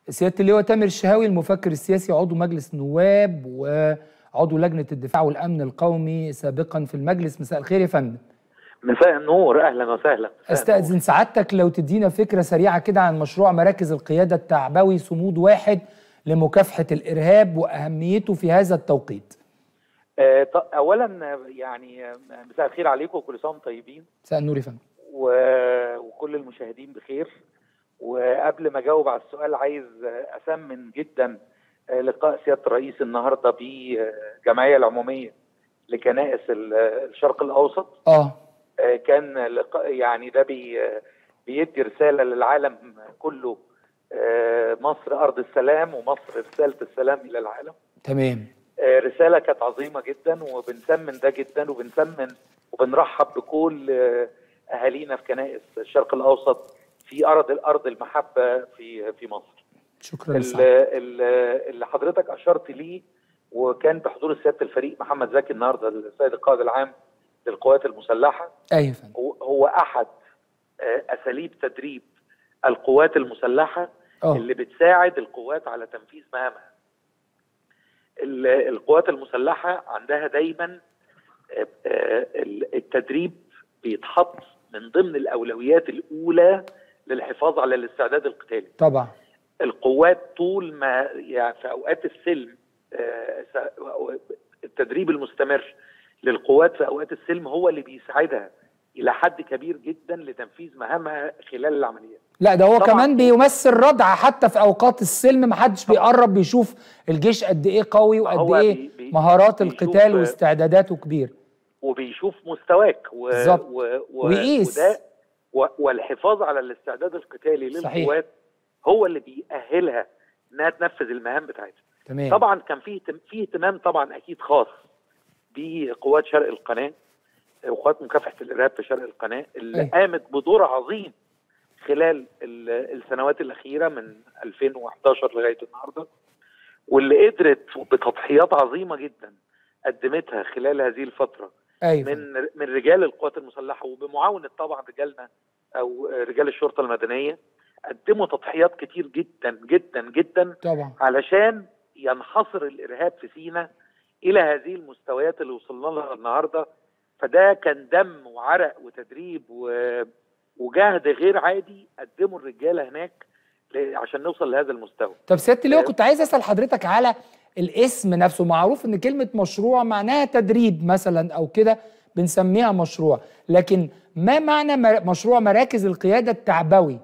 سياده اللواء تامر الشهاوي المفكر السياسي عضو مجلس النواب وعضو لجنه الدفاع والامن القومي سابقا في المجلس مساء الخير يا فندم مساء النور اهلا وسهلا مساء استاذن النور. سعادتك لو تدينا فكره سريعه كده عن مشروع مراكز القياده التعبوي صمود واحد لمكافحه الارهاب واهميته في هذا التوقيت آه ط- اولا يعني آه، مساء الخير عليكم وكل سنه وانتم طيبين مساء النور يا فندم و- وكل المشاهدين بخير وقبل ما اجاوب على السؤال عايز آه، اثمن جدا آه، لقاء سياده الرئيس النهارده بالجمعيه العموميه لكنائس ال- الشرق الاوسط اه آه، كان لقاء يعني ده بي آه، بيدي رساله للعالم كله آه، مصر ارض السلام ومصر رساله السلام الى العالم تمام آه، رساله كانت عظيمه جدا وبنثمن ده جدا وبنثمن وبنرحب بكل آه، اهالينا في كنائس الشرق الاوسط في ارض الارض المحبه في في مصر. شكرا ال- لسعادتك ال- اللي حضرتك اشرت ليه وكان بحضور سياده الفريق محمد زكي النهارده السيد القائد العام للقوات المسلحه ايوه يا فندم هو- هو احد آه، اساليب تدريب القوات المسلحه اه اللي بتساعد القوات على تنفيذ مهامها. ال- القوات المسلحه عندها دايما آه، آه، التدريب بيتحط من ضمن الاولويات الاولى للحفاظ على الاستعداد القتالي. طبعا القوات طول ما يعني في اوقات السلم آه، س- التدريب المستمر للقوات في اوقات السلم هو اللي بيساعدها الى حد كبير جدا لتنفيذ مهامها خلال العمليات. لا ده هو طبعاً. كمان بيمثل ردع حتى في اوقات السلم محدش بيقرب بيشوف الجيش قد ايه قوي وقد هو ايه بي- بي- مهارات بيشوف- القتال واستعداداته كبير وبيشوف مستواك و... بالظبط. و... و... ويقيس. وده و... والحفاظ على الاستعداد القتالي صحيح. للقوات هو اللي بيأهلها انها تنفذ المهام بتاعتها. تمام طبعا كان في اهتم- في اهتمام طبعا اكيد خاص بقوات شرق القناه وقوات مكافحه الارهاب في شرق القناه اللي أيوة. قامت بدور عظيم خلال ال- السنوات الاخيره من 2011 لغايه النهارده واللي قدرت بتضحيات عظيمه جدا قدمتها خلال هذه الفتره ايوه من من رجال القوات المسلحه وبمعاونه طبعا رجالنا او رجال الشرطه المدنيه قدموا تضحيات كتير جدا جدا جدا طبعا علشان ينحصر الارهاب في سيناء الى هذه المستويات اللي وصلنا لها النهارده فده كان دم وعرق وتدريب و... وجهد غير عادي قدمه الرجاله هناك ل- عشان نوصل لهذا المستوى طب سياده اللواء كنت عايز اسال حضرتك على الاسم نفسه معروف ان كلمه مشروع معناها تدريب مثلا او كده بنسميها مشروع لكن ما معنى مر- مشروع مراكز القياده التعبوي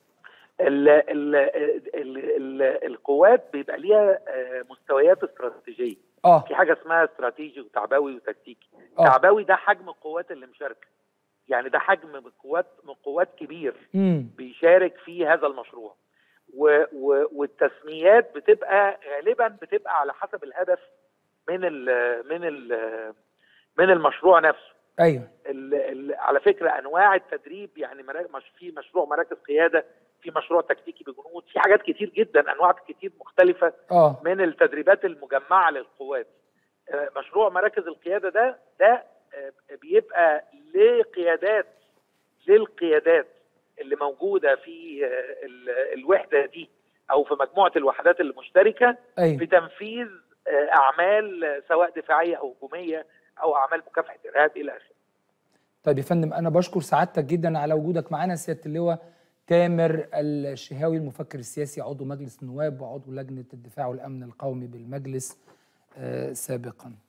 ال ال ال ال القوات بيبقى ليها آه، مستويات استراتيجيه اه في حاجه اسمها استراتيجي وتعبوي وتكتيكي آه. تعبوي ده حجم القوات اللي مشاركه يعني ده حجم من قوات من قوات كبير امم بيشارك في هذا المشروع و و والتسميات بتبقى غالبا بتبقى على حسب الهدف من ال من ال من المشروع نفسه ايوه ال ال على فكره انواع التدريب يعني مرا- مش في مشروع مراكز قياده في مشروع تكتيكي بجنود في حاجات كتير جدا انواع كتير مختلفه اه من التدريبات المجمعه للقوات آه، مشروع مراكز القياده ده ده آه، بيبقى لقيادات للقيادات اللي موجوده في آه، ال- الوحده دي او في مجموعه الوحدات المشتركه في ايوه تنفيذ آه، اعمال آه، سواء دفاعيه او هجوميه او اعمال مكافحه ارهاب الى اخره طيب يا فندم انا بشكر سعادتك جدا على وجودك معانا سياده اللواء تامر الشهاوي المفكر السياسي عضو مجلس النواب وعضو لجنه الدفاع والامن القومي بالمجلس آه، سابقا